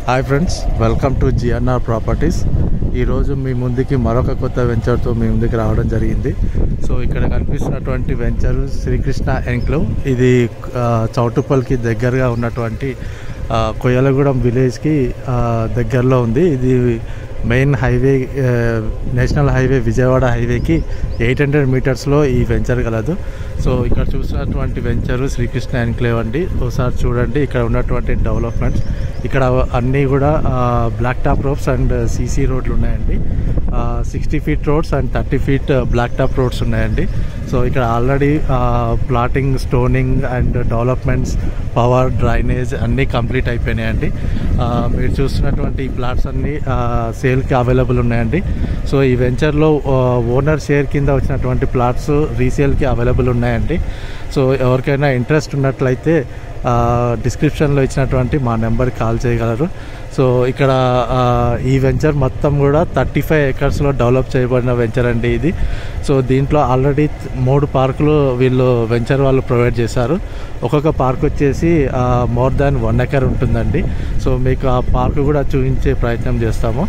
Hi friends welcome to GNR properties ఈరోజు మీ ముందుకి మరొక కొత్త వెంచర్తో మీ ముందుకు రావడం జరిగింది సో ఇక్కడ కనిపిస్తున్నటువంటి వెంచర్ శ్రీకృష్ణ ఎన్క్లవ్ ఇది ఆ, చౌటుప్పల్కి దగ్గరగా ఉన్నటువంటి ఆ, కొయ్యలగూడెం విలేజ్కి ఆ, దగ్గరలో ఉంది ఇది మెయిన్ హైవే ఆ, నేషనల్ హైవే విజయవాడ హైవేకి ఎయిట్ హండ్రెడ్ మీటర్స్లో ఈ వెంచర్ కలదు సో ఇక్కడ చూసినటువంటి వెంచరు శ్రీకృష్ణ ఎన్క్లేవ్ అండి ఒకసారి చూడండి ఇక్కడ ఉన్నటువంటి డెవలప్మెంట్స్ ఇక్కడ అన్నీ కూడా black top roads and CC రోడ్లు ఉన్నాయండి sixty feet roads and thirty feet black top roads ఉన్నాయండి సో ఇక్కడ already plotting stoning and developments power drainage అన్నీ కంప్లీట్ అయిపోయినాయండి ఆ, మీరు చూస్తున్నటువంటి ఈ ప్లాట్స్ అన్నీ సేల్కి అవైలబుల్ ఉన్నాయండి సో ఈ వెంచర్లో ఓనర్ షేర్ కింద వచ్చినటువంటి ప్లాట్స్ రీసేల్కి అవైలబుల్ ఉన్నాయండి సో ఎవరికైనా ఇంట్రెస్ట్ ఉన్నట్లయితే డిస్క్రిప్షన్లో ఇచ్చినటువంటి మా నెంబర్కి కాల్ చేయగలరు సో ఇక్కడ ఆ, ఈ వెంచర్ మొత్తం కూడా థర్టీ ఫైవ్ ఎకర్స్లో డెవలప్ చేయబడిన వెంచర్ అండి ఇది సో దీంట్లో ఆల్రెడీ మూడు పార్కులు వీళ్ళు వెంచర్ వాళ్ళు ప్రొవైడ్ చేశారు ఒక్కొక్క పార్క్ వచ్చేసి మోర్ దాన్ వన్ ఎకర్ ఉంటుందండి సో మీకు ఆ పార్క్ కూడా చూపించే ప్రయత్నం చేస్తాము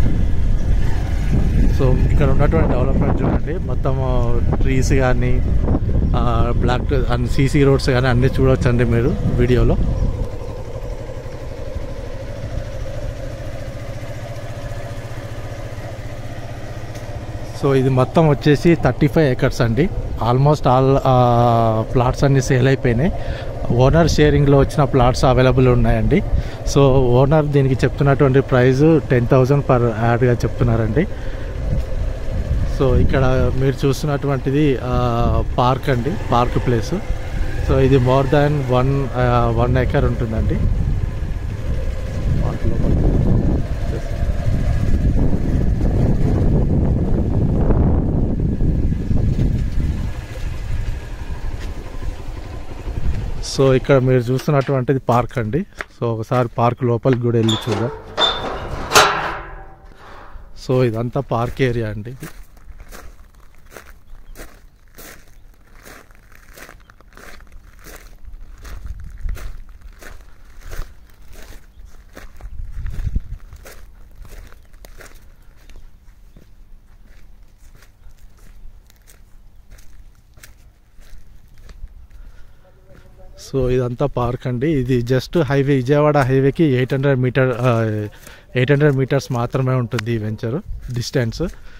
సో ఇక్కడ ఉన్నటువంటి డెవలప్మెంట్ చూడండి మొత్తం ట్రీస్ కానీ బ్లాక్ అండ్ సీసీ రోడ్స్ కానీ అన్నీ చూడవచ్చండి మీరు వీడియోలో సో ఇది మొత్తం వచ్చేసి థర్టీ ఫైవ్ ఎకర్స్ అండి ఆల్మోస్ట్ ఆల్ ప్లాట్స్ అన్ని సేల్ అయిపోయినాయి ఓనర్ షేరింగ్లో వచ్చిన ప్లాట్స్ అవైలబుల్ ఉన్నాయండి సో ఓనర్ దీనికి చెప్తున్నటువంటి ప్రైస్ టెన్ థౌజండ్ పర్ యాడ్గా చెప్తున్నారండి సో ఇక్కడ మీరు చూస్తున్నటువంటిది పార్క్ అండి పార్క్ ప్లేస్ సో ఇది more than one one acre ఉంటుందండి పార్క్ లోపల. సో ఇక్కడ మీరు చూస్తున్నటువంటిది పార్క్ అండి సో ఒకసారి పార్క్ లోపలికి కూడా వెళ్ళి చూద్దాం సో ఇదంతా పార్క్ ఏరియా అండి ఇది. సో ఇదంతా పార్క్ అండి ఇది జస్ట్ హైవే విజయవాడ హైవేకి eight hundred meter eight hundred meters మాత్రమే ఉంటుంది ఈ వెంచర్ డిస్టెన్స్